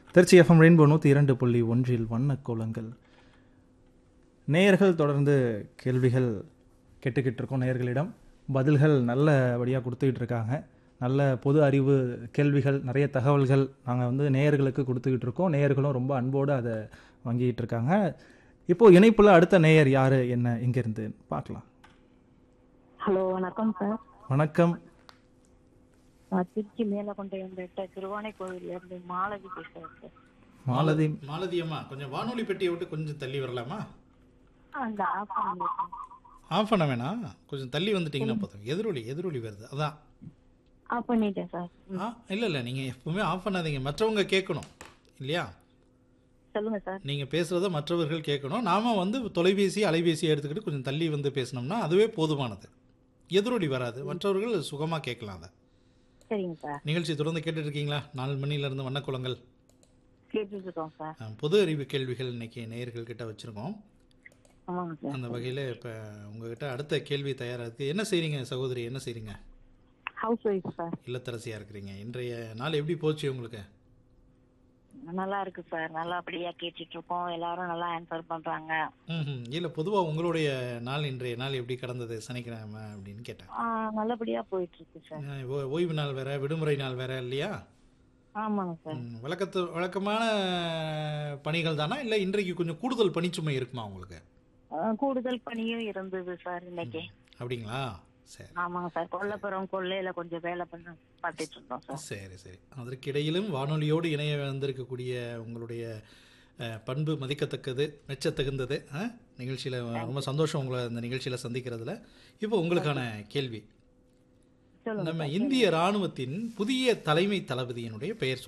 Trichy FM rainbow நூற்றி இரண்டு புள்ளி ஒன்றில் வண்ணக் கோலங்கள் நேயர்கள் தொடர்ந்து கேள்விகள் கேட்டுக்கிட்டு இருக்கோம் நேயர்களிடம் பதில்கள் நல்லபடியாக கொடுத்துக்கிட்டு இருக்காங்க நல்ல பொது அறிவு கேள்விகள் நிறைய தகவல்கள் நாங்கள் வந்து நேயர்களுக்கு கொடுத்துக்கிட்டு இருக்கோம் நேயர்களும் ரொம்ப அன்போடு அதை வாங்கிக்கிட்டு இருக்காங்க இப்போது இணைப்பில் அடுத்த நேயர் யார் என்ன எங்கேருந்து பார்க்கலாம் ஹலோ வணக்கம் சார் வணக்கம் நான் திருச்சி மேலக்கொண்டையம்பேட்டை திருவானை கோவில்ல இருந்து மாலதி பேசுறேன் சார் மாலதி மாலதி அம்மா கொஞ்சம் வானொலி பெட்டியை விட்டு கொஞ்சம் தள்ளி வரலாமா அந்த ஆஃப் பண்ணுங்க ஆஃப் பண்ண வேணாம் கொஞ்சம் தள்ளி வந்துட்டீங்கன்னா போதும் எதிரொலி எதிரொலி வருது அதான் ஆஃப் பண்ணிட்டேன் சார் ஆ இல்லை இல்லை நீங்கள் எப்பவுமே ஆஃப் பண்ணாதீங்க மற்றவங்க கேட்கணும் இல்லையா சொல்லுங்க சார் நீங்கள் பேசுகிறத மற்றவர்கள் கேட்கணும் நாம வந்து தொலைபேசி அலைபேசியை எடுத்துக்கிட்டு கொஞ்சம் தள்ளி வந்து பேசினோம்னா அதுவே போதுமானது எதிரொலி வராது மற்றவர்கள் சுகமாக கேட்கலாம் அதை சரிங்க சார் நிகழ்ச்சி தொடர்ந்து கேட்டுட்டு இருக்கீங்களா நாலு மணிலேருந்து வண்ணக்குளங்கள் கேட்டுட்டு இருக்கோம் சார் அஹ், பொது அறிவு கேள்விகள் இன்னைக்கு நேயர்கள் கிட்ட வச்சுருக்கோம் ஆமாங்க சார் அந்த வகையில் இப்போ உங்ககிட்ட அடுத்த கேள்வி தயாராக இருக்குது என்ன செய்கிறீங்க சகோதரி என்ன செய்கிறீங்க ஹவுஸ் ஒய்ஃப் சார் இல்லத்தரசியாக இருக்கிறீங்க இன்றைய நாள் எப்படி போச்சு உங்களுக்கு நல்லா இருக்கு சார் நல்லபடியா கேட்டுட்டு இருக்கோம் எல்லாரும் நல்லா ஆன்சர் பண்றாங்க ம் இல்லை பொதுவாக உங்களுடைய நாள் இன்றைய நாள் எப்படி கடந்தது சனிக்கிழமை அப்படின்னு கேட்டேன் ஆ, நல்லபடியா போயிட்டு இருக்கு சார் அஹ் ஓ- ஓய்வு நாள் வேற விடுமுறை நாள் வேற இல்லையா ஆமாங்க சார் ம், வழக்கத்து வழக்கமான பணிகள் தானா இல்லை இன்றைக்கு கொஞ்சம் கூடுதல் பணிச்சுமை இருக்குமா உங்களுக்கு ஆ, கூடுதல் பணியும் இருந்தது சார் இன்னைக்கு அப்படிங்களா சரி ஆமாங்க சார் கொல்லப்புறம் கொள்ளையில கொஞ்சம் வேலை பண்ண பார்த்துட்டு இருந்தோம் சார் சரி சரி அதற்கிடையிலும் வானொலியோடு இணைய வந்திருக்கக்கூடிய உங்களுடைய அஹ், பண்பு மதிக்கத்தக்கது மெச்சத்தகுந்தது நிகழ்ச்சியில் ரொம்ப சந்தோஷம் உங்களை இந்த நிகழ்ச்சியில் சந்திக்கிறதுல இப்போ உங்களுக்கான கேள்வி சொல்லுங்க நம்ம இந்திய ராணுவத்தின் புதிய தலைமை தளபதியினுடைய பெயர்